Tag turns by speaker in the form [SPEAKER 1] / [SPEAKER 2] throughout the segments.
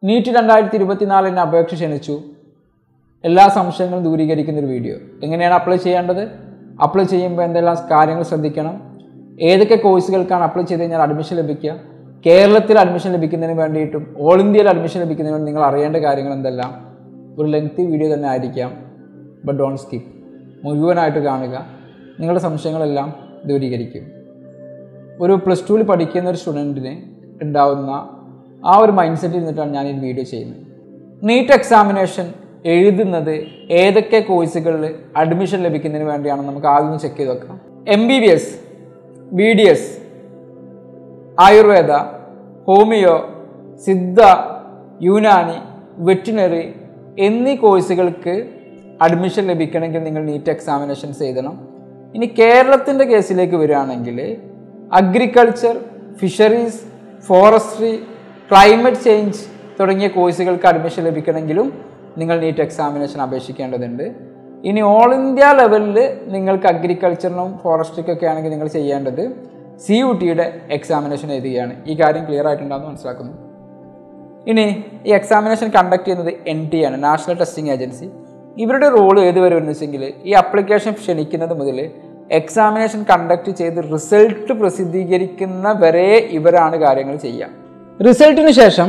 [SPEAKER 1] NEET രണ്ടായിരത്തി ഇരുപത്തിനാലിന് അപേക്ഷ ക്ഷണിച്ചു എല്ലാ സംശയങ്ങളും ദൂരീകരിക്കുന്ന ഒരു വീഡിയോ എങ്ങനെയാണ് അപ്ലൈ ചെയ്യേണ്ടത് അപ്ലൈ ചെയ്യുമ്പോൾ എന്തെല്ലാം കാര്യങ്ങൾ ശ്രദ്ധിക്കണം ഏതൊക്കെ കോഴ്സുകൾക്കാണ് അപ്ലൈ ചെയ്ത് കഴിഞ്ഞാൽ അഡ്മിഷൻ ലഭിക്കുക കേരളത്തിൽ അഡ്മിഷൻ ലഭിക്കുന്നതിന് വേണ്ടിയിട്ടും ഓൾ ഇന്ത്യയിൽ അഡ്മിഷൻ ലഭിക്കുന്നതിന് വേണ്ടി നിങ്ങൾ അറിയേണ്ട കാര്യങ്ങൾ എന്തെല്ലാം ഒരു ലെങ്തി വീഡിയോ തന്നെ ആയിരിക്കാം ബട്ട് ഡോണ്ട് സ്കിപ്പ് മുഴുവനായിട്ട് കാണുക നിങ്ങളുടെ സംശയങ്ങളെല്ലാം ദൂരീകരിക്കും ഒരു പ്ലസ് ടുവിൽ പഠിക്കുന്ന ഒരു സ്റ്റുഡൻറ്റിന് ഉണ്ടാവുന്ന ആ ഒരു മൈൻഡ് സെറ്റിൽ നിന്നിട്ടാണ് ഞാൻ ഈ വീഡിയോ ചെയ്യുന്നത് നീറ്റ് എക്സാമിനേഷൻ എഴുതുന്നത് ഏതൊക്കെ കോഴ്സുകളിൽ അഡ്മിഷൻ ലഭിക്കുന്നതിന് വേണ്ടിയാണെന്ന് നമുക്ക് ആദ്യം ചെക്ക് ചെയ്ത് വെക്കാം M B B S B D S Ayurveda homoeo Siddha Unani veterinary എന്നീ കോഴ്സുകൾക്ക് അഡ്മിഷൻ ലഭിക്കണമെങ്കിൽ നിങ്ങൾ നീറ്റ് എക്സാമിനേഷൻസ് എഴുതണം ഇനി കേരളത്തിൻ്റെ കേസിലേക്ക് വരികയാണെങ്കിൽ agriculture fisheries forestry climate change തുടങ്ങിയ കോഴ്സുകൾക്ക് അഡ്മിഷൻ ലഭിക്കണമെങ്കിലും നിങ്ങൾ നീറ്റ് എക്സാമിനേഷൻ അപേക്ഷിക്കേണ്ടതുണ്ട് ഇനി ഓൾ ഇന്ത്യ ലെവലിൽ നിങ്ങൾക്ക് അഗ്രികൾച്ചറിനും ഫോറസ്ട്രിക്കൊക്കെ ആണെങ്കിൽ നിങ്ങൾ ചെയ്യേണ്ടത് സി യു ടിയുടെ എക്സാമിനേഷൻ എഴുതുകയാണ് ഈ കാര്യം ക്ലിയർ ആയിട്ടുണ്ടാകുമെന്ന് മനസ്സിലാക്കുന്നു ഇനി ഈ എക്സാമിനേഷൻ കണ്ടക്ട് ചെയ്യുന്നത് എൻ ടി ആണ് നാഷണൽ ടെസ്റ്റിംഗ് ഏജൻസി ഇവരുടെ റോൾ ഏത് വരെ എന്ന് വെച്ചെങ്കിൽ ഈ അപ്ലിക്കേഷൻ ക്ഷണിക്കുന്നത് മുതൽ എക്സാമിനേഷൻ കണ്ടക്ട് ചെയ്ത് റിസൾട്ട് പ്രസിദ്ധീകരിക്കുന്ന വരെ ഇവരാണ് കാര്യങ്ങൾ ചെയ്യുക റിസൾട്ടിന് ശേഷം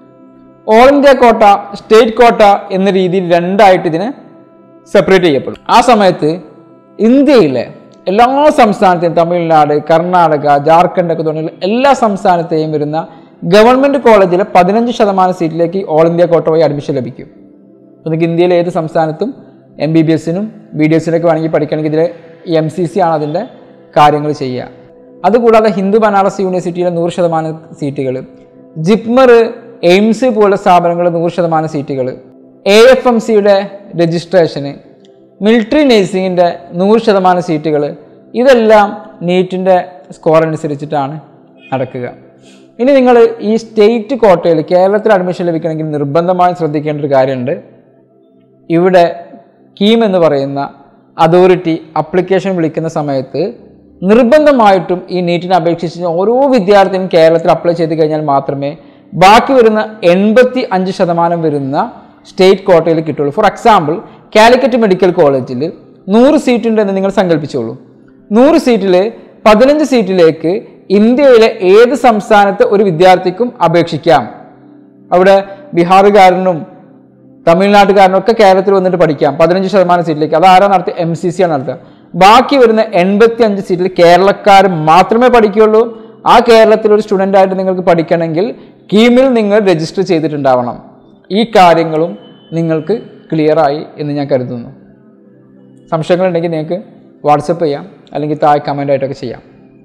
[SPEAKER 1] ഓൾ ഇന്ത്യ കോട്ട സ്റ്റേറ്റ് കോട്ട എന്ന രീതിയിൽ രണ്ടായിട്ട് ഇതിനെ സെപ്പറേറ്റ് ചെയ്യപ്പെടും ആ സമയത്ത് ഇന്ത്യയിലെ എല്ലാ സംസ്ഥാനത്തെയും തമിഴ്നാട് കർണാടക ജാർഖണ്ഡ് ഒക്കെ തുടങ്ങിയ എല്ലാ സംസ്ഥാനത്തെയും വരുന്ന ഗവൺമെൻറ് കോളേജിലെ പതിനഞ്ച് ശതമാനം സീറ്റിലേക്ക് ഓൾ ഇന്ത്യ കോട്ട വഴി അഡ്മിഷൻ ലഭിക്കും നിങ്ങൾക്ക് ഇന്ത്യയിലെ ഏത് സംസ്ഥാനത്തും എം ബി ബി എസിനും ബി ഡി എസിനൊക്കെ വേണമെങ്കിൽ പഠിക്കണമെങ്കിൽ ഇതിൽ എം സി സി ആണ് അതിൻ്റെ കാര്യങ്ങൾ ചെയ്യുക അതുകൂടാതെ ഹിന്ദു ബനാറസ് യൂണിവേഴ്സിറ്റിയിലെ നൂറ് ശതമാനം സീറ്റുകൾ ജിപ്മർ എയിംസ് പോലുള്ള സ്ഥാപനങ്ങൾ നൂറ് ശതമാനം സീറ്റുകൾ എ എഫ് എം സിയുടെ രജിസ്ട്രേഷന് മിലിറ്ററി നേഴ്സിങ്ങിൻ്റെ നൂറ് ശതമാനം സീറ്റുകൾ ഇതെല്ലാം നീറ്റിൻ്റെ സ്കോർ അനുസരിച്ചിട്ടാണ് നടക്കുക ഇനി നിങ്ങൾ ഈ സ്റ്റേറ്റ് കോട്ടയിൽ കേരളത്തിൽ അഡ്മിഷൻ ലഭിക്കണമെങ്കിൽ നിർബന്ധമായും ശ്രദ്ധിക്കേണ്ട ഒരു കാര്യമുണ്ട് ഇവിടെ കീം എന്ന് പറയുന്ന അതോറിറ്റി അപ്ലിക്കേഷൻ വിളിക്കുന്ന സമയത്ത് നിർബന്ധമായിട്ടും ഈ നീറ്റിനെ അപേക്ഷിച്ച് ഓരോ വിദ്യാർത്ഥിയും കേരളത്തിൽ അപ്ലൈ ചെയ്ത് കഴിഞ്ഞാൽ മാത്രമേ ബാക്കി വരുന്ന എൺപത്തി അഞ്ച് ശതമാനം വരുന്ന സ്റ്റേറ്റ് കോട്ടയിൽ കിട്ടുള്ളൂ ഫോർ എക്സാമ്പിൾ കാലിക്കറ്റ് മെഡിക്കൽ കോളേജിൽ നൂറ് സീറ്റ് ഉണ്ടെന്ന് നിങ്ങൾ സങ്കല്പിച്ചോളൂ നൂറ് സീറ്റിൽ പതിനഞ്ച് സീറ്റിലേക്ക് ഇന്ത്യയിലെ ഏത് സംസ്ഥാനത്തെ ഒരു വിദ്യാർത്ഥിക്കും അപേക്ഷിക്കാം അവിടെ ബീഹാറുകാരനും തമിഴ്നാട്ടുകാരനും ഒക്കെ കേരളത്തിൽ വന്നിട്ട് പഠിക്കാം പതിനഞ്ച് ശതമാനം സീറ്റിലേക്ക് അത് ആരാ നടത്തുക എം സി സി ആണ് നടത്തുക ബാക്കി വരുന്ന എൺപത്തി അഞ്ച് സീറ്റിൽ കേരളക്കാർ മാത്രമേ പഠിക്കുകയുള്ളൂ ആ കേരളത്തിൽ ഒരു സ്റ്റുഡൻ്റ് ആയിട്ട് നിങ്ങൾക്ക് പഠിക്കണമെങ്കിൽ കീമിൽ നിങ്ങൾ രജിസ്റ്റർ ചെയ്തിട്ടുണ്ടാവണം ഈ കാര്യങ്ങളും നിങ്ങൾക്ക് ക്ലിയറായി എന്ന് ഞാൻ കരുതുന്നു സംശയങ്ങളുണ്ടെങ്കിൽ നിങ്ങൾക്ക് വാട്സപ്പ് ചെയ്യാം അല്ലെങ്കിൽ താഴെ കമൻ്റ് ആയിട്ടൊക്കെ ചെയ്യാം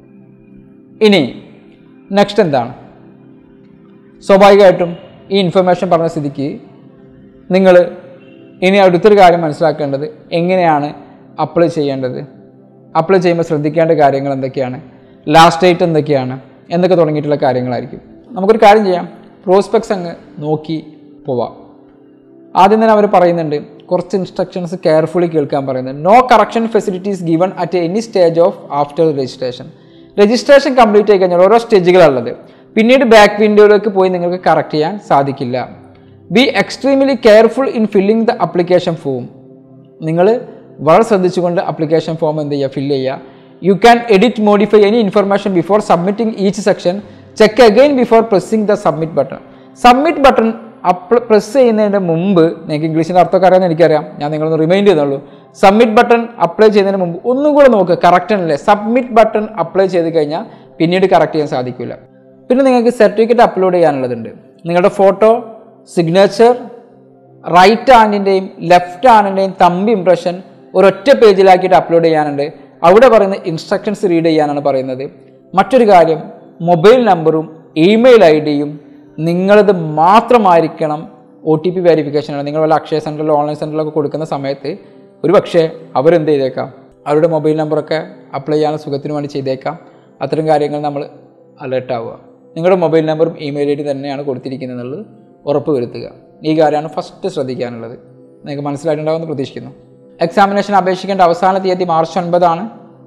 [SPEAKER 1] ഇനി നെക്സ്റ്റ് എന്താണ് സ്വാഭാവികമായിട്ടും ഈ ഇൻഫർമേഷൻ പറഞ്ഞ സ്ഥിതിക്ക് നിങ്ങൾ ഇനി അടുത്തൊരു കാര്യം മനസ്സിലാക്കേണ്ടത് എങ്ങനെയാണ് അപ്ലൈ ചെയ്യേണ്ടത് അപ്ലൈ ചെയ്യുമ്പോൾ ശ്രദ്ധിക്കേണ്ട കാര്യങ്ങൾ എന്തൊക്കെയാണ് ലാസ്റ്റ് ഡേറ്റ് എന്തൊക്കെയാണ് എന്നൊക്കെ തുടങ്ങിയിട്ടുള്ള കാര്യങ്ങളായിരിക്കും നമുക്കൊരു കാര്യം ചെയ്യാം പ്രോസ്പെക്ട്സ് അങ്ങ് നോക്കി പോവാം ആദ്യം തന്നെ അവർ പറയുന്നുണ്ട് കുറച്ച് ഇൻസ്ട്രക്ഷൻസ് കെയർഫുള്ളി കേൾക്കാൻ പറയുന്നത് no correction facilities given at any stage of after registration registration complete ആയി കഴിഞ്ഞാൽ ഓരോ സ്റ്റേജുകളുള്ളത് പിന്നീട് ബാക്ക് വിൻഡോയിലേക്ക് പോയി നിങ്ങൾക്ക് കറക്റ്റ് ചെയ്യാൻ സാധിക്കില്ല be extremely careful in filling the application form നിങ്ങൾ വളരെ ശ്രദ്ധിച്ചുകൊണ്ട് അപ്ലിക്കേഷൻ ഫോം എന്ത് ചെയ്യുക ഫില്ല് ചെയ്യുക you can edit modify any information before submitting each section check again before pressing the submit button submit button അപ്ല press ചെയ്യുന്നതിന് മുമ്പ് നിങ്ങൾക്ക് ഇംഗ്ലീഷിൻ്റെ അർത്ഥമൊക്കെ അറിയാമെന്ന് എനിക്കറിയാം ഞാൻ നിങ്ങളൊന്ന് റിമൈൻഡ് ചെയ്യുന്നുള്ളൂ സബ്മിറ്റ് ബട്ടൺ അപ്ലൈ ചെയ്യുന്നതിന് മുമ്പ് ഒന്നും കൂടെ നോക്കുക കറക്റ്റ് ആണല്ലേ സബ്മിറ്റ് ബട്ടൺ അപ്ലൈ ചെയ്ത് കഴിഞ്ഞാൽ പിന്നീട് കറക്റ്റ് ചെയ്യാൻ സാധിക്കില്ല പിന്നെ നിങ്ങൾക്ക് സർട്ടിഫിക്കറ്റ് അപ്ലോഡ് ചെയ്യാനുള്ളതുണ്ട് നിങ്ങളുടെ ഫോട്ടോ സിഗ്നേച്ചർ റൈറ്റ് ഹാൻഡിൻ്റെയും ലെഫ്റ്റ് ഹാൻഡിൻ്റെയും തമ്പ് ഇംപ്രഷൻ ഒരൊറ്റ പേജിലാക്കിയിട്ട് അപ്ലോഡ് ചെയ്യാനുണ്ട് അവിടെ പറയുന്ന ഇൻസ്ട്രക്ഷൻസ് റീഡ് ചെയ്യാനാണ് പറയുന്നത് മറ്റൊരു കാര്യം മൊബൈൽ നമ്പറും ഇമെയിൽ ഐ ഡിയും നിങ്ങളത് മാത്രമായിരിക്കണം ഒ ടി പി വെരിഫിക്കേഷനാണ് നിങ്ങൾ വല്ല അക്ഷയ സെൻറ്ററിലോ ഓൺലൈൻ സെൻറ്ററിലൊക്കെ കൊടുക്കുന്ന സമയത്ത് ഒരു പക്ഷേ അവരെന്ത് ചെയ്തേക്കാം അവരുടെ മൊബൈൽ നമ്പറൊക്കെ അപ്ലൈ ചെയ്യാൻ സുഖത്തിന് വേണ്ടി ചെയ്തേക്കാം അത്തരം കാര്യങ്ങൾ നമ്മൾ അലേർട്ട് ആവുക നിങ്ങളുടെ മൊബൈൽ നമ്പറും ഇമെയിൽ ഐ ഡി തന്നെയാണ് കൊടുത്തിരിക്കുന്നത് എന്നുള്ളത് ഉറപ്പ് വരുത്തുക ഈ കാര്യമാണ് ഫസ്റ്റ് ശ്രദ്ധിക്കാനുള്ളത് നിങ്ങൾക്ക് മനസ്സിലായിട്ടുണ്ടാവുമെന്ന് പ്രതീക്ഷിക്കുന്നു എക്സാമിനേഷൻ അപേക്ഷിക്കേണ്ട അവസാന തീയതി മാർച്ച് ഒൻപതാണ്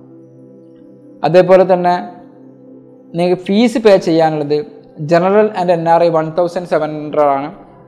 [SPEAKER 1] അതേപോലെ തന്നെ നിങ്ങൾക്ക് ഫീസ് പേ ചെയ്യാനുള്ളത് general and N R I one thousand seven hundred ആണ്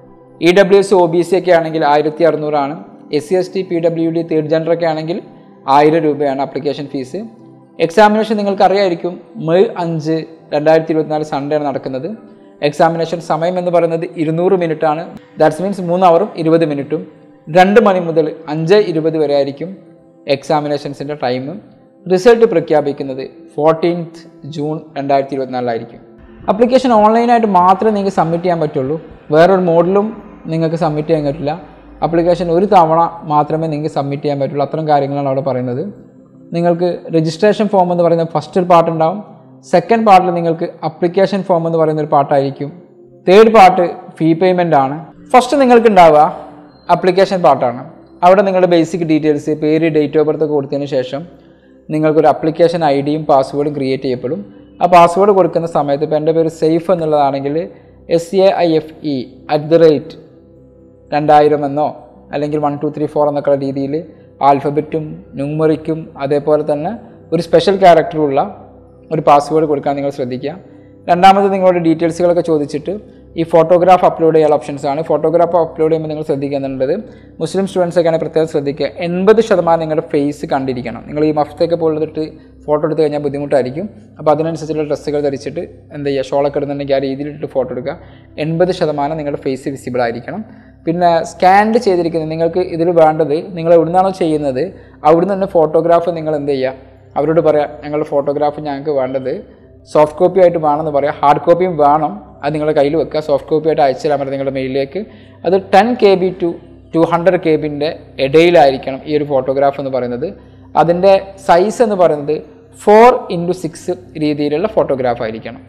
[SPEAKER 1] E W S O B C ഒക്കെ ആണെങ്കിൽ ആയിരത്തി അറുന്നൂറാണ് S C S T P W D third gender ഒക്കെ ആണെങ്കിൽ ആയിരം രൂപയാണ് ആപ്ലിക്കേഷൻ ഫീസ് എക്സാമിനേഷൻ നിങ്ങൾക്ക് അറിയായിരിക്കും മെയ് അഞ്ച് രണ്ടായിരത്തി ഇരുപത്തിനാല് സൺഡേ ആണ് നടക്കുന്നത് എക്സാമിനേഷൻ സമയം എന്ന് പറയുന്നത് ഇരുന്നൂറ് മിനിറ്റ് ആണ് ദാറ്റ്സ് മീൻസ് മൂന്ന് അവറും ഇരുപത് മിനിറ്റും രണ്ട് മണി മുതൽ അഞ്ച് ഇരുപത് വരെ ആയിരിക്കും എക്സാമിനേഷൻസിൻ്റെ ടൈം റിസൾട്ട് പ്രഖ്യാപിക്കുന്നത് ഫോർട്ടീൻത്ത് ജൂൺ രണ്ടായിരത്തി ഇരുപത്തിനാലിലായിരിക്കും അപ്ലിക്കേഷൻ ഓൺലൈനായിട്ട് മാത്രമേ നിങ്ങൾക്ക് സബ്മിറ്റ് ചെയ്യാൻ പറ്റുള്ളൂ വേറൊരു മോഡലും നിങ്ങൾക്ക് സബ്മിറ്റ് ചെയ്യാൻ പറ്റില്ല അപ്ലിക്കേഷൻ ഒരു തവണ മാത്രമേ നിങ്ങൾക്ക് സബ്മിറ്റ് ചെയ്യാൻ പറ്റുള്ളൂ അത്തരം കാര്യങ്ങളാണ് അവിടെ പറയുന്നത് നിങ്ങൾക്ക് രജിസ്ട്രേഷൻ ഫോം എന്ന് പറയുന്ന ഫസ്റ്റ് ഒരു പാർട്ട് ഉണ്ടാവും സെക്കൻഡ് പാർട്ടിൽ നിങ്ങൾക്ക് അപ്ലിക്കേഷൻ ഫോം എന്ന് പറയുന്ന ഒരു പാർട്ടായിരിക്കും തേർഡ് പാർട്ട് ഫീ പേയ്മെൻ്റ് ആണ് ഫസ്റ്റ് നിങ്ങൾക്ക് ഉണ്ടാവുക അപ്ലിക്കേഷൻ പാർട്ടാണ് അവിടെ നിങ്ങളുടെ ബേസിക് ഡീറ്റെയിൽസ് പേര് ഡേറ്റ് ഓഫ് ബർത്ത് ഒക്കെ കൊടുത്തതിന് ശേഷം നിങ്ങൾക്കൊരു അപ്ലിക്കേഷൻ ഐ ഡിയും പാസ്വേഡും ക്രിയേറ്റ് ചെയ്യപ്പെടും ആ പാസ്വേഡ് കൊടുക്കുന്ന സമയത്ത് ഇപ്പോൾ എൻ്റെ പേര് സേഫ് എന്നുള്ളതാണെങ്കിൽ S A I F E at the rate രണ്ടായിരം എന്നോ അല്ലെങ്കിൽ വൺ ടു ത്രീ ഫോർ എന്നൊക്കെ രീതിയിൽ ആൽഫബറ്റും ന്യൂമറിക്കും അതേപോലെ തന്നെ ഒരു സ്പെഷ്യൽ ക്യാരക്ടറുള്ള ഒരു പാസ്വേഡ് കൊടുക്കാൻ നിങ്ങൾ ശ്രദ്ധിക്കുക രണ്ടാമത് നിങ്ങളുടെ ഡീറ്റെയിൽസുകളൊക്കെ ചോദിച്ചിട്ട് ഈ ഫോട്ടോഗ്രാഫ് അപ്ലോഡ് ചെയ്യാനുള്ള ഓപ്ഷൻസ് ആണ് ഫോട്ടോഗ്രാഫ് അപ്ലോഡ് ചെയ്യുമ്പോൾ നിങ്ങൾ ശ്രദ്ധിക്കുന്നുള്ളത് മുസ്ലിം സ്റ്റുഡൻസ് ഒക്കെയാണ് പ്രത്യേകം ശ്രദ്ധിക്കുക എൺപത് ശതമാനം നിങ്ങളുടെ ഫേസ് കണ്ടിരിക്കണം നിങ്ങൾ ഈ മഫ്തൊക്കെ പോലെടുത്ത് ഫോട്ടോ എടുത്ത് കഴിഞ്ഞാൽ ബുദ്ധിമുട്ടായിരിക്കും അപ്പോൾ അതിനനുസരിച്ചുള്ള ഡ്രസ്സുകൾ ധരിച്ചിട്ട് എന്താ ചെയ്യുക ഷോളൊക്കെ ഇടുന്നുണ്ടെങ്കിൽ ആ രീതിയിലിട്ട് ഫോട്ടോ എടുക്കുക എൺപത് ശതമാനം നിങ്ങളുടെ ഫേസ് വിസിബിൾ ആയിരിക്കണം പിന്നെ സ്കാൻഡ് ചെയ്തിരിക്കുന്നത് നിങ്ങൾക്ക് ഇതിൽ വേണ്ടത് നിങ്ങൾ എവിടുന്നാണോ ചെയ്യുന്നത് അവിടുന്ന് തന്നെ ഫോട്ടോഗ്രാഫ് നിങ്ങൾ എന്ത് ചെയ്യുക അവരോട് പറയാം ഞങ്ങളുടെ ഫോട്ടോഗ്രാഫ് ഞങ്ങൾക്ക് വേണ്ടത് സോഫ്റ്റ് കോപ്പി ആയിട്ട് വേണമെന്ന് പറയാം ഹാർഡ് കോപ്പിയും വേണം അത് നിങ്ങളുടെ കയ്യിൽ വെക്കുക സോഫ്റ്റ് കോപ്പി ആയിട്ട് അയച്ചു തരാൻ പറ്റും നിങ്ങളുടെ മെയിലിലേക്ക് അത് ten K B to two hundred K ബിൻ്റെ ഇടയിലായിരിക്കണം ഈ ഒരു ഫോട്ടോഗ്രാഫ് എന്ന് പറയുന്നത് അതിൻ്റെ സൈസ് എന്ന് പറയുന്നത് ഫോർ ഇൻറ്റു സിക്സ് രീതിയിലുള്ള ഫോട്ടോഗ്രാഫ് ആയിരിക്കണം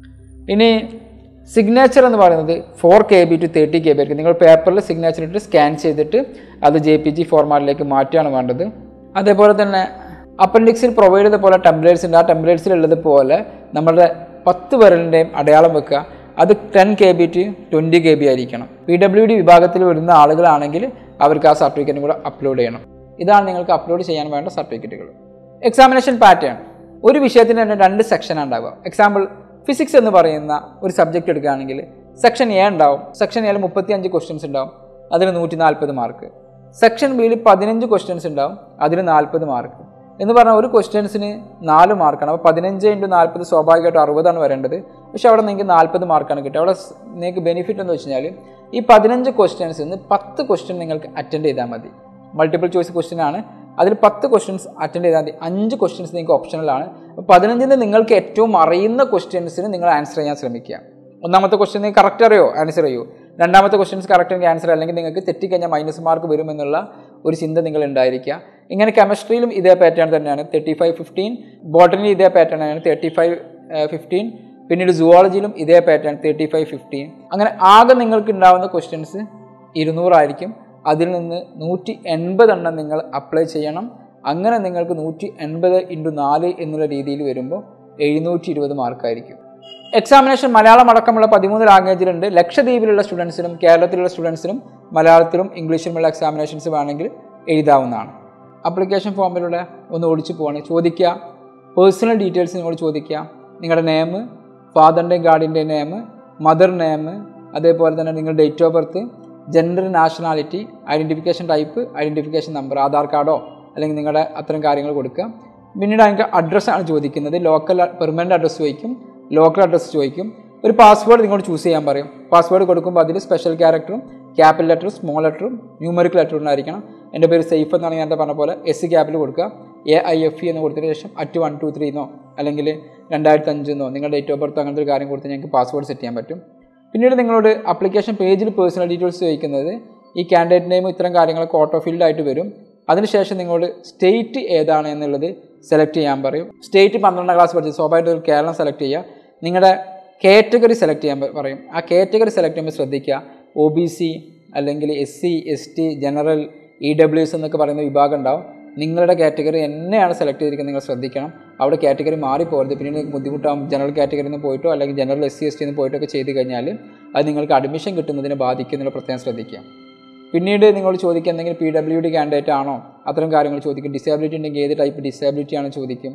[SPEAKER 1] ഇനി സിഗ്നേച്ചർ എന്ന് പറയുന്നത് four K B to thirty K B ആയിരിക്കും നിങ്ങൾ പേപ്പറിൽ സിഗ്നേച്ചർ ഇട്ട് സ്കാൻ ചെയ്തിട്ട് അത് ജെ പി ജി ഫോർമാറ്റിലേക്ക് മാറ്റുകയാണ് വേണ്ടത് അതേപോലെ തന്നെ അപ്പൻഡിക്സിൽ പ്രൊവൈഡ് ചെയ്ത പോലെ ടെംപ്ലേറ്റ്സ് ഉണ്ട് ആ ടെംപ്ലേറ്റ്സിൽ ഉള്ളതുപോലെ നമ്മുടെ പത്ത് വിരലിൻ്റെയും അടയാളം വെക്കുക അത് ten K B to twenty K B ആയിരിക്കണം പി ഡബ്ല്യു ഡി വിഭാഗത്തിൽ വരുന്ന ആളുകളാണെങ്കിൽ അവർക്ക് ആ സർട്ടിഫിക്കറ്റും കൂടെ അപ്ലോഡ് ചെയ്യണം ഇതാണ് നിങ്ങൾക്ക് അപ്ലോഡ് ചെയ്യാൻ വേണ്ട സർട്ടിഫിക്കറ്റുകൾ എക്സാമിനേഷൻ പാറ്റേൺ ഒരു വിഷയത്തിന് തന്നെ രണ്ട് സെക്ഷനാണ് ഉണ്ടാവുക എക്സാമ്പിൾ ഫിസിക്സ് എന്ന് പറയുന്ന ഒരു സബ്ജക്റ്റ് എടുക്കുകയാണെങ്കിൽ സെക്ഷൻ എ ഉണ്ടാവും സെക്ഷൻ എയിൽ മുപ്പത്തി അഞ്ച് ക്വസ്റ്റ്യൻസ് ഉണ്ടാവും അതിന് നൂറ്റി നാൽപ്പത് മാർക്ക് സെക്ഷൻ ബിയിൽ പതിനഞ്ച് ക്വസ്റ്റ്യൻസ് ഉണ്ടാവും അതിന് നാൽപ്പത് മാർക്ക് എന്ന് പറഞ്ഞാൽ ഒരു ക്വസ്റ്റ്യൻസിന് നാല് മാർക്കാണ് അപ്പോൾ പതിനഞ്ച് ഇൻറ്റു നാൽപ്പത് സ്വാഭാവികമായിട്ട് അറുപതാണ് വരേണ്ടത് പക്ഷേ അവിടെ നിങ്ങൾക്ക് നാൽപ്പത് മാർക്കാണ് കിട്ടുക അവിടെ സ് നിങ്ങൾക്ക് ബെനിഫിറ്റ് എന്ന് വെച്ച് കഴിഞ്ഞാൽ ഈ പതിനഞ്ച് ക്വസ്റ്റ്യൻസിൽ നിന്ന് പത്ത് ക്വസ്റ്റ്യൻ നിങ്ങൾക്ക് അറ്റൻഡ് ചെയ്താൽ മതി മൾട്ടിപ്പിൾ ചോയ്സ് ക്വസ്റ്റ്യൻ ആണ് അതിൽ പത്ത് ക്വസ്റ്റ്യൻസ് അറ്റൻഡ് ചെയ്താൽ മതി അഞ്ച് ക്വസ്റ്റ്യൻസ് നിങ്ങൾക്ക് ഓപ്ഷണലാണ് അപ്പോൾ പതിനഞ്ചിന് നിങ്ങൾക്ക് ഏറ്റവും അറിയുന്ന ക്വസ്റ്റ്യൻസിന് നിങ്ങൾ ആൻസർ ചെയ്യാൻ ശ്രമിക്കുക ഒന്നാമത്തെ ക്വസ്റ്റ്യൻ നിങ്ങൾക്ക് കറക്റ്റ് അറിയോ ആൻസർ ചെയ്യൂ രണ്ടാമത്തെ ക്വസ്റ്റ്യൻസ് കറക്റ്റ് എനിക്ക് ആൻസർ അല്ലെങ്കിൽ നിങ്ങൾക്ക് തെറ്റിക്കഴിഞ്ഞാൽ മൈനസ് മാർക്ക് വരുമെന്നുള്ള ഒരു ചിന്ത നിങ്ങൾ ഉണ്ടായിരിക്കുക ഇങ്ങനെ കെമിസ്ട്രിയിലും ഇതേ പാറ്റേൺ തന്നെയാണ് തേർട്ടി ഫൈവ് ഫിഫ്റ്റീൻ ബോട്ടണിയിൽ ഇതേ പാറ്റേൺ ആണ് തേർട്ടി ഫൈവ് ഫിഫ്റ്റീൻ പിന്നീട് സുവോളജിയിലും ഇതേ പാറ്റേൺ തേർട്ടി ഫൈവ് ഫിഫ്റ്റീൻ അങ്ങനെ ആകെ നിങ്ങൾക്ക് ഉണ്ടാവുന്ന ക്വസ്റ്റ്യൻസ് ഇരുന്നൂറായിരിക്കും അതിൽ നിന്ന് നൂറ്റി എൺപതെണ്ണം നിങ്ങൾ അപ്ലൈ ചെയ്യണം അങ്ങനെ നിങ്ങൾക്ക് നൂറ്റി എൺപത് ഇൻറ്റു നാല് എന്നുള്ള രീതിയിൽ വരുമ്പോൾ എഴുന്നൂറ്റി ഇരുപത് മാർക്കായിരിക്കും എക്സാമിനേഷൻ മലയാളം അടക്കമുള്ള പതിമൂന്ന് ലാംഗ്വേജിലുണ്ട് ലക്ഷദ്വീപിലുള്ള സ്റ്റുഡൻസിനും കേരളത്തിലുള്ള സ്റ്റുഡൻസിനും മലയാളത്തിലും ഇംഗ്ലീഷിലുമുള്ള എക്സാമിനേഷൻസ് വേണമെങ്കിൽ എഴുതാവുന്നതാണ് അപ്ലിക്കേഷൻ ഫോമിലൂടെ ഒന്ന് ഓടിച്ചു പോവാണ് ചോദിക്കുക പേഴ്സണൽ ഡീറ്റെയിൽസ് നിങ്ങൾ ചോദിക്കുക നിങ്ങളുടെ നെയിം ഫാദറിൻ്റെയും ഗാർഡിൻ്റെയും നെയിം മദർ നെയിം അതേപോലെ തന്നെ നിങ്ങളുടെ date of birth gender nationality identification type identification number Aadhaar കാർഡോ അല്ലെങ്കിൽ നിങ്ങളുടെ അത്തരം കാര്യങ്ങൾ കൊടുക്കുക പിന്നീട് അതിൻ്റെ അഡ്രസ്സാണ് ചോദിക്കുന്നത് ലോക്കൽ പെർമനൻ്റ് അഡ്രസ്സ് ചോദിക്കും ലോക്കൽ അഡ്രസ്സ് ചോദിക്കും ഒരു പാസ്വേഡ് നിങ്ങളോട് ചൂസ് ചെയ്യാൻ പറയും പാസ്വേഡ് കൊടുക്കുമ്പോൾ അതിൽ സ്പെഷ്യൽ ക്യാരക്ടറും ക്യാപിറ്റൽ ലെറ്ററും സ്മോൾ ലെറ്ററും ന്യൂമറിക് ലെറ്ററും ഉണ്ടായിരിക്കണം എൻ്റെ പേര് സേഫ് എന്നാണ് ഞാൻ പറഞ്ഞ പോലെ എസ് ക്യാപിൽ കൊടുക്കുക എ ഐ എഫ് ഇ എന്ന് കൊടുത്തതിന് ശേഷം അറ്റ് വൺ ടു ത്രീ എന്നോ അല്ലെങ്കിൽ രണ്ടായിരത്തി അഞ്ചെന്നോ നിങ്ങളുടെ ഡേറ്റ് ഓഫ് ബർത്ത് അങ്ങനത്തെ ഒരു കാര്യം കൊടുത്ത് ഞങ്ങൾക്ക് പാസ്വേഡ് സെറ്റ് ചെയ്യാൻ പറ്റും പിന്നീട് നിങ്ങളോട് അപ്ലിക്കേഷൻ പേജിൽ പേഴ്സണൽ ഡീറ്റെയിൽസ് ചോദിക്കുന്നത് ഈ കാൻഡിഡേറ്റ് നെയിം ഇത്തരം കാര്യങ്ങളൊക്കെ ഓട്ടോ ഫീൽഡ് ആയിട്ട് വരും അതിനുശേഷം നിങ്ങളോട് സ്റ്റേറ്റ് ഏതാണ് എന്നുള്ളത് സെലക്ട് ചെയ്യാൻ പറയും സ്റ്റേറ്റ് പന്ത്രണ്ടാം ക്ലാസ് പഠിച്ചത് സ്വാഭാവികമായിട്ട് ഒരു കേരളം സെലക്ട് ചെയ്യുക നിങ്ങളുടെ കാറ്റഗറി സെലക്ട് ചെയ്യാൻ പ- പറയും ആ കാറ്റഗറി സെലക്ട് ചെയ്യുമ്പോൾ ശ്രദ്ധിക്കുക ഒ ബി സി അല്ലെങ്കിൽ S C S T general E W S എന്നൊക്കെ പറയുന്ന വിഭാഗം ഉണ്ടാവും നിങ്ങളുടെ കാറ്റഗറി എന്നെയാണ് സെലക്ട് ചെയ്തിരിക്കുന്നത് നിങ്ങൾ ശ്രദ്ധിക്കണം അവിടെ കാറ്റഗറി മാറിപ്പോകരുത് പിന്നീട് നിങ്ങൾക്ക് ബുദ്ധിമുട്ടാകും ജനറൽ കാറ്റഗറിയിൽ നിന്ന് പോയിട്ടോ അല്ലെങ്കിൽ general S C S T നിന്ന് പോയിട്ടോ ഒക്കെ ചെയ്ത് കഴിഞ്ഞാൽ അത് നിങ്ങൾക്ക് അഡ്മിഷൻ കിട്ടുന്നതിനെ ബാധിക്കും എന്നുള്ള പ്രത്യേകം ശ്രദ്ധിക്കുക പിന്നീട് നിങ്ങൾ ചോദിക്കുക എന്തെങ്കിലും പി ഡബ്ല്യു ഡി കാൻഡിഡേറ്റ് ആണോ അത്തരം കാര്യങ്ങൾ ചോദിക്കും ഡിസേബിലിറ്റി ഉണ്ടെങ്കിൽ ഏത് ടൈപ്പ് ഡിസേബിലിറ്റി ആണെന്ന് ചോദിക്കും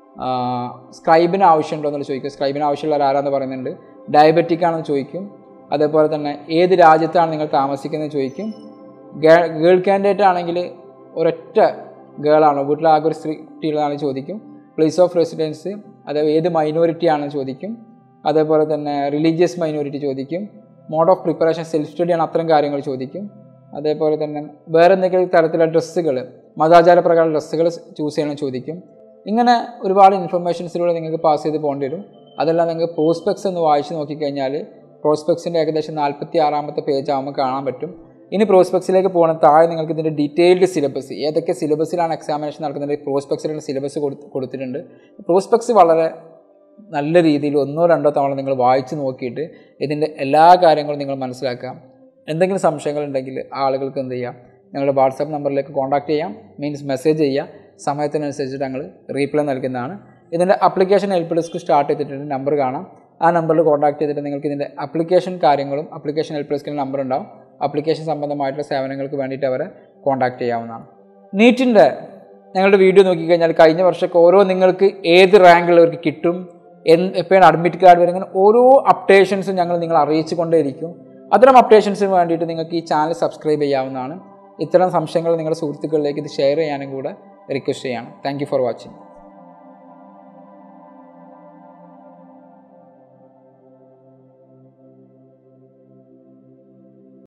[SPEAKER 1] സ്ക്രൈബിന് ആവശ്യമുണ്ടോ എന്നുള്ള ചോദിക്കും സ്ക്രൈബിന് ആവശ്യമുള്ള ആരാന്ന് പറയുന്നുണ്ട് ഡയബറ്റിക് ആണെന്ന് ചോദിക്കും അതേപോലെ തന്നെ ഏത് രാജ്യത്താണ് നിങ്ങൾ താമസിക്കുന്നത് ചോദിക്കും ഗേ- ഗേൾ കാൻഡിഡേറ്റ് ആണെങ്കിൽ ഒരൊറ്റ ഗേളാണോ വീട്ടിൽ ആകെ ഒരു സ്ത്രീ കുട്ടികളാണെന്ന് ചോദിക്കും പ്ലേസ് ഓഫ് റെസിഡൻസ് അതേപോലെ ഏത് മൈനോറിറ്റി ആണെന്ന് ചോദിക്കും അതേപോലെ തന്നെ റിലീജിയസ് മൈനോറിറ്റി ചോദിക്കും മോഡ് ഓഫ് പ്രിപ്പറേഷൻ സെൽഫ് സ്റ്റഡിയാണ് അത്തരം കാര്യങ്ങൾ ചോദിക്കും അതേപോലെ തന്നെ വേറെ എന്തെങ്കിലും തരത്തിലുള്ള ഡ്രസ്സുകൾ മതാചാര പ്രകാരം ഡ്രസ്സുകൾ ചൂസ് ചെയ്യണം ചോദിക്കും ഇങ്ങനെ ഒരുപാട് ഇൻഫർമേഷൻസിലൂടെ നിങ്ങൾക്ക് പാസ് ചെയ്ത് പോകേണ്ടി വരും അതെല്ലാം നിങ്ങൾക്ക് പ്രോസ്പെക്സ് എന്ന് വായിച്ച് നോക്കിക്കഴിഞ്ഞാൽ പ്രോസ്പെക്സിൻ്റെ ഏകദേശം നാൽപ്പത്തി ആറാമത്തെ പേജ് ആകുമ്പോൾ കാണാൻ പറ്റും ഇനി പ്രോസ്പെക്സിലേക്ക് പോകണം താഴെ നിങ്ങൾക്ക് ഇതിൻ്റെ ഡീറ്റെയിൽഡ് സിലബസ് ഏതൊക്കെ സിലബസിലാണ് എക്സാമിനേഷൻ നടക്കുന്നത് പ്രോസ്പെക്സിലുള്ള സിലബസ് കൊടുത്തിട്ടുണ്ട് പ്രോസ്പെക്സ് വളരെ നല്ല രീതിയിൽ ഒന്നോ രണ്ടോ തവണ നിങ്ങൾ വായിച്ച് നോക്കിയിട്ട് ഇതിൻ്റെ എല്ലാ കാര്യങ്ങളും നിങ്ങൾ മനസ്സിലാക്കാം എന്തെങ്കിലും സംശയങ്ങൾ ഉണ്ടെങ്കിൽ ആളുകൾക്ക് എന്ത് ചെയ്യാം ഞങ്ങളുടെ വാട്സാപ്പ് നമ്പറിലേക്ക് കോൺടാക്ട് ചെയ്യാം മീൻസ് മെസ്സേജ് ചെയ്യുക സമയത്തിനനുസരിച്ചിട്ട് ഞങ്ങൾ റീപ്ലൈ നൽകുന്നതാണ് ഇതിൻ്റെ അപ്ലിക്കേഷൻ ഹെൽപ്പ് ഡെസ്ക് സ്റ്റാർട്ട് ചെയ്തിട്ടുണ്ട് നമ്പർ കാണാം ആ നമ്പറിൽ കോൺടാക്ട് ചെയ്തിട്ട് നിങ്ങൾക്ക് ഇതിൻ്റെ അപ്ലിക്കേഷൻ കാര്യങ്ങളും അപ്ലിക്കേഷൻ ഹെൽപ്പ് ഡെസ്കിൽ നമ്പർ ഉണ്ടാവും അപ്ലിക്കേഷൻ സംബന്ധമായിട്ടുള്ള സേവനങ്ങൾക്ക് വേണ്ടിയിട്ട് അവരെ കോൺടാക്ട് ചെയ്യാവുന്നതാണ് നീറ്റിൻ്റെ ഞങ്ങളുടെ വീഡിയോ നോക്കിക്കഴിഞ്ഞാൽ കഴിഞ്ഞ വർഷമൊക്കെ ഓരോ നിങ്ങൾക്ക് ഏത് റാങ്കുള്ളവർക്ക് കിട്ടും എന്ന് എപ്പോഴാണ് അഡ്മിറ്റ് കാർഡ് വരും അങ്ങനെ ഓരോ അപ്ഡേഷൻസും ഞങ്ങൾ നിങ്ങൾ അറിയിച്ചു കൊണ്ടേയിരിക്കും അത്തരം അപ്ഡേഷൻസിന് വേണ്ടിയിട്ട് നിങ്ങൾക്ക് ഈ ചാനൽ സബ്സ്ക്രൈബ് ചെയ്യാവുന്നതാണ് ഇത്തരം സംശയങ്ങൾ നിങ്ങളുടെ സുഹൃത്തുക്കളിലേക്ക് ഇത് ഷെയർ ചെയ്യാനും കൂടെ റിക്വസ്റ്റ് ചെയ്യാണ് താങ്ക് ഫോർ വാച്ചിങ്